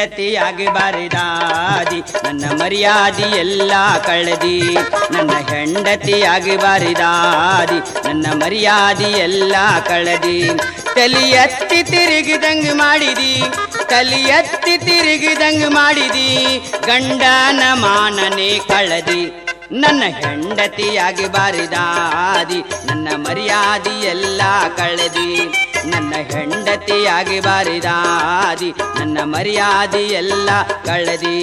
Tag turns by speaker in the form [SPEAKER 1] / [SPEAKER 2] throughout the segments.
[SPEAKER 1] ಹೆಂಡತಿಯಾಗಿ ಬಾರಿದಾದಿ ನನ್ನ ಮರ್ಯಾದಿ ಎಲ್ಲ ಕಳೆದಿ ನನ್ನ ಹೆಂಡತಿಯಾಗಿ ಬಾರಿದಾದಿ ನನ್ನ ಮರ್ಯಾದಿ ಎಲ್ಲ ಕಳೆದಿ ತಲಿ ಎತ್ತಿ ತಿರುಗಿದಂಗ ಮಾಡಿದಿ ತಲಿ ಎತ್ತಿ ತಿರುಗಿದಂಗ ಮಾಡಿದಿ ಗಂಡನ ಮಾನನೆ ಕಳೆದಿ ನನ್ನ ಹೆಂಡತಿಯಾಗಿ ಬಾರಿದಾದಿ ನನ್ನ ಮರ್ಯಾದಿ ಎಲ್ಲ ಕಳೆದಿ ನನ್ನ ಹೆಂಡತಿಯಾಗಿ ಬಾರಿದಾದಿ ನನ್ನ ಮರ್ಯಾದಿ ಎಲ್ಲ ಕಳೆದಿ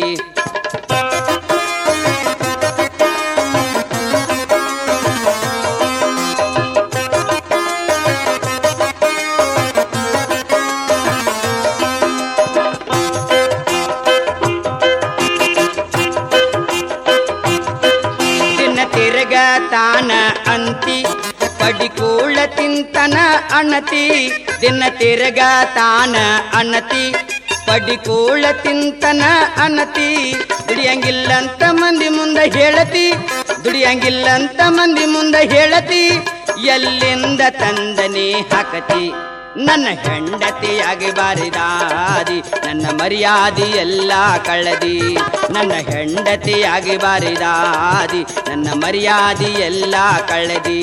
[SPEAKER 1] ದಿನ ತಿರುಗ ತಾನ ಅಂತಿ ಪಡಿಕೂಳ ತಿಂತನ ಅಣತಿ ದಿನ ತಿರುಗ ತಾನ ಅಣತಿ ಪಡಿಕೂಳ ತಿಂತನ ಅನತಿ ದುಡಿಯಂಗಿಲ್ಲಂತ ಮಂದಿ ಮುಂದೆ ಹೇಳತಿ ದುಡಿಯಂಗಿಲ್ಲಂತ ಮಂದಿ ಮುಂದೆ ಹೇಳತಿ ಎಲ್ಲಿಂದ ತಂದನೆ ಹಾಕತಿ ನನ್ನ ಹೆಂಡತಿಯಾಗಿ ಬಾರಿದಾದಿ ನನ್ನ ಮರ್ಯಾದಿ ಎಲ್ಲ ಕಳೆದಿ ನನ್ನ ಹೆಂಡತಿಯಾಗಿ ಬಾರಿದಾದಿ ನನ್ನ ಮರ್ಯಾದಿ ಎಲ್ಲ ಕಳೆದಿ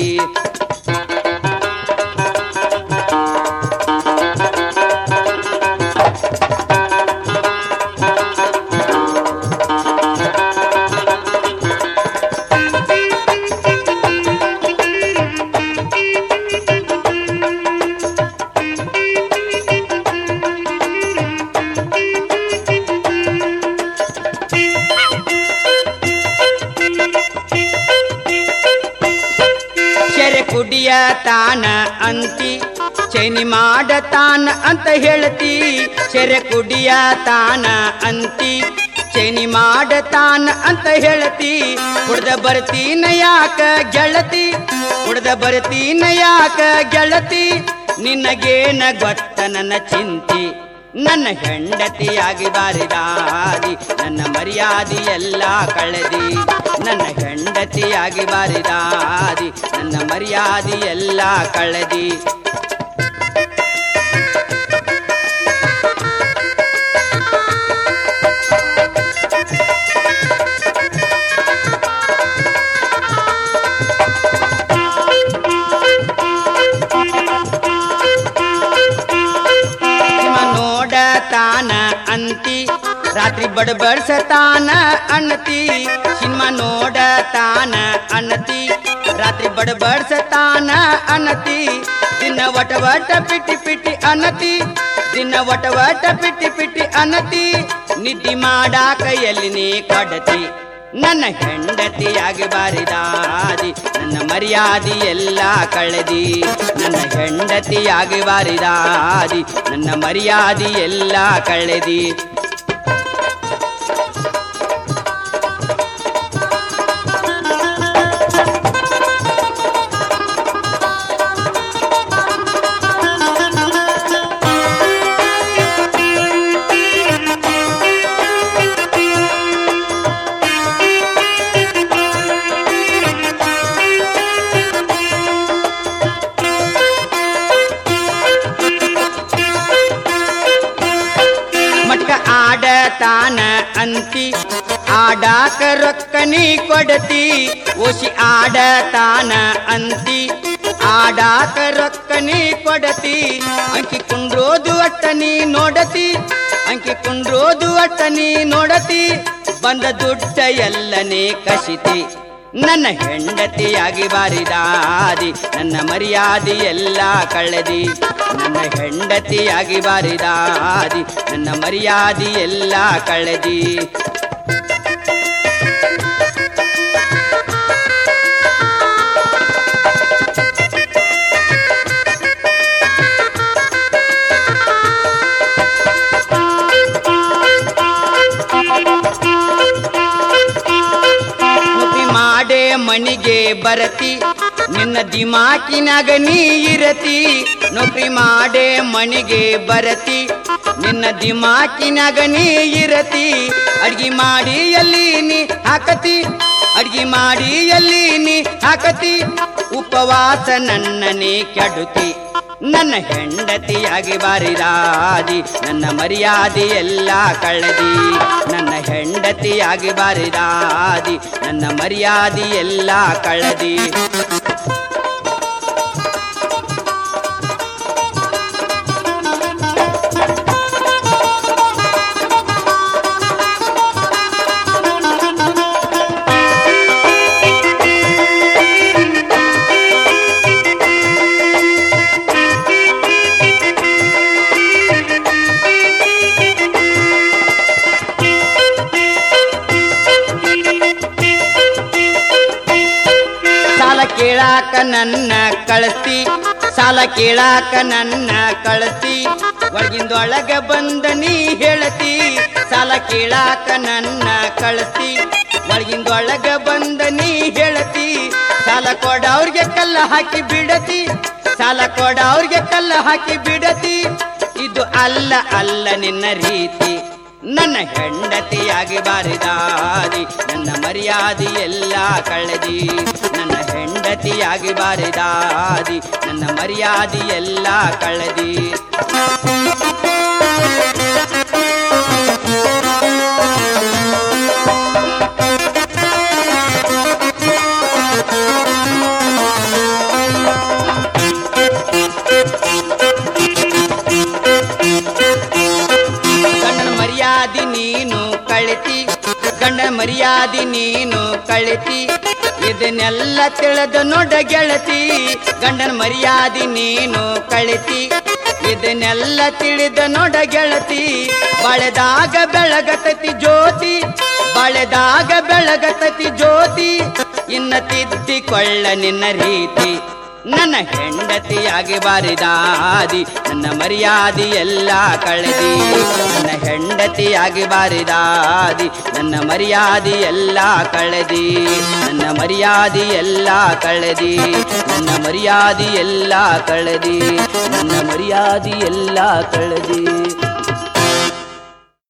[SPEAKER 1] ಶೆರೆ ಕುಡಿಯ ತಾನ ಅಂತಿ ಚೈನಿ ಮಾಡ ತಾನ ಅಂತ ಹೇಳ್ತಿ ಶೆರೆ ಕುಡಿಯ ತಾನ ಅಂತಿ ಚೈನಿ ಮಾಡ ತಾನ ಅಂತ ಹೇಳ್ತಿ ಕುಡ್ದ ಬರ್ತೀನ ಯಾಕ ಗೆಳತಿ ಕುಡ್ದ ಬರ್ತೀನ ಯಾಕ ಗೆಳತಿ ನಿನಗೇನ ಗೊತ್ತ ನನ್ನ ಚಿಂತಿ ನನ್ನ ಹೆಂಡತಿಯಾಗಿ ಬಾರಿದಾದಿ ನನ್ನ ಮರ್ಯಾದಿ ಎಲ್ಲ ಕಳೆದಿ ನನ್ನ ಹೆಂಡತಿಯಾಗಿ ಬಾರಿದಾದಿ ನನ್ನ ಮರ್ಯಾದಿ ಎಲ್ಲ ಕಳೆದಿ ಸಿನಿಮಾ ನೋಡ ತಾನ ಅಂತಿ ರಾತ್ರಿ ಬಡಬಡ್ಸ ತಾನ ಅಣ್ಣತಿ ಸಿನಿಮಾ ನೋಡ ತಾನ ಅಣ್ಣತಿ ರಾತ್ರಿ ಬಡಬಡ್ಸ ತಾನ ಅಣ್ಣತಿ ದಿನ ವಟ ವಟ ಪಿಟಿ ಪಿಟಿ ಅನತಿ ದಿನ ವಟ ವಟ ಪಿಟಿ ಪಿಟಿ ಅನತಿ ನಿದ್ದಿ ಮಾಡಾಕ ಎಲ್ಲಿ ನೀ ಕೊಡತಿ ನನ್ನ ಹೆಂಡತಿಯಾಗಿ ಬಾರಿದಾದಿ ನನ್ನ ಮರ್ಯಾದಿ ಎಲ್ಲ ಕಳೆದಿ ನನ್ನ ಹೆಂಡತಿಯಾಗಿ ಬಾರಿದಾದಿ ನನ್ನ ಮರ್ಯಾದಿ ಎಲ್ಲ ಕಳೆದಿ ಮಟ್ಕ ಆಡ ತಾನ ಅಂತಿ ಆಡಾಕ ರೊಕ್ಕ ನೀ ಕೊಡತಿ ಓಸಿ ಆಡ ತಾನ ಅಂತಿ ಆಡಾಕ ರೊಕ್ಕ ನೀ ಕೊಡತಿ ಅಂಕಿ ಕುಂಡ್ರೋದು ಅಟ್ಟ ನೀ ನೋಡತಿ ಅಂಕಿ ಕುಂಡ್ರೋದು ಅಟ್ಟ ನೀ ನೋಡತಿ ಬಂದ ದುಡ್ಡ ಎಲ್ಲನೇ ಕಸಿತಿ ನನ್ನ ಹೆಂಡತಿಯಾಗಿ ಬಾರಿದಾದಿ ನನ್ನ ಮರ್ಯಾದೆ ಎಲ್ಲ ಕಳೆದಿ ನನ್ನ ಹೆಂಡತಿಯಾಗಿ ಬಾರಿದಾದಿ ನನ್ನ ಮರ್ಯಾದೆ ಎಲ್ಲ ಕಳೆದಿ ನೌಕರಿ ಮಾಡೇ ಮಣಿಗೆ ಬರತಿ ನಿನ್ನ ದಿಮಾಕಿನಾಗ ನೀ ಇರತಿ ನೌಕರಿ ಮಾಡೇ ಮಣಿಗೆ ಬರತಿ ನಿನ್ನ ದಿಮಾಕಿನಾಗ ನೀ ಇರತಿ ಅಡ್ಗಿ ಮಾಡಿ ಎಲ್ಲಿ ನೀ ಹಾಕತಿ ಅಡ್ಗಿ ಮಾಡಿ ಎಲ್ಲಿ ನೀ ಹಾಕತಿ ಉಪವಾಸ ನನ್ನನೇ ಕೆಡುತಿ ನನ್ನ ಹೆಂಡತಿಯಾಗಿ ಬಾರಿದಾದಿ ನನ್ನ ಮರ್ಯಾದೆ ಎಲ್ಲ ಕಳೆದಿ ನನ್ನ ಹೆಂಡತಿಯಾಗಿ ಬಾರಿದಾದಿ ನನ್ನ ಮರ್ಯಾದೆ ಎಲ್ಲ ಕಳೆದಿ ಸಾಲ ಕೇಳಾಕ ನನ್ನ ಕಳಿಸಿ ಸಾಲ ಕೇಳಾಕ ನನ್ನ ಕಳಿಸಿ ಒಳಗಿಂದೊಳಗ ಬಂದ ನೀ ಹೇಳತಿ ಸಾಲ ಕೇಳಾಕ ನನ್ನ ಕಳಿಸಿ ಒಳಗಿಂದೊಳಗ ಬಂದ ನೀ ಹೇಳತಿ ಸಾಲ ಕೊಡ ಅವ್ರಿಗೆ ಕಲ್ಲ ಹಾಕಿ ಬಿಡತಿ ಸಾಲ ಕೊಡ ಅವ್ರಿಗೆ ಕಲ್ಲ ಹಾಕಿ ಬಿಡತಿ ಇದು ಅಲ್ಲ ಅಲ್ಲ ನಿನ್ನ ರೀತಿ ನನ್ನ ಹೆಂಡತಿಯಾಗಿ ಬಾರಿದಾದಿ ನನ್ನ ಮರ್ಯಾದೆ ಎಲ್ಲ ಕಳೆದಿ ನನ್ನ ಹೆಂಡತಿಯಾಗಿ ಬಾರಿದಾದಿ ನನ್ನ ಮರ್ಯಾದೆ ಎಲ್ಲ ಕಳೆದಿ ಗಂಡನ ಮರ್ಯಾದೆ ನೀನು ಕಳಿತಿ ಗಂಡನ ಮರ್ಯಾದೆ ನೀನು ಕಳಿತಿ ಇದನ್ನೆಲ್ಲ ತಿಳಿದು ನೋಡ ಗೆಳತಿ ಗಂಡನ ಮರ್ಯಾದೆ ನೀನು ಕಳಿತಿ ಇದನ್ನೆಲ್ಲ ತಿಳಿದ ನೋಡ ಗೆಳತಿ ಬಳೆದಾಗ ಬೆಳಗತತಿ ಜ್ಯೋತಿ ಬಳೆದಾಗ ಬೆಳಗತತಿ ಜ್ಯೋತಿ ಇನ್ನ ತಿದ್ದಿಕೊಳ್ಳ ನಿನ್ನ ರೀತಿ ನನ್ನ ಹೆಂಡತಿಯಾಗಿ ಬಾರಿದಾದಿ ನನ್ನ ಮರ್ಯಾದೆ ಎಲ್ಲ ಕಳೆದಿ ನನ್ನ ಹೆಂಡತಿಯಾಗಿ ಬಾರಿದಾದಿ ನನ್ನ ಮರ್ಯಾದೆ ಎಲ್ಲ ಕಳೆದಿ ನನ್ನ ಮರ್ಯಾದೆ ಎಲ್ಲ ಕಳೆದಿ ನನ್ನ ಮರ್ಯಾದೆ ಎಲ್ಲ ಕಳೆದಿ ನನ್ನ ಮರ್ಯಾದೆ ಎಲ್ಲ ಕಳೆದಿ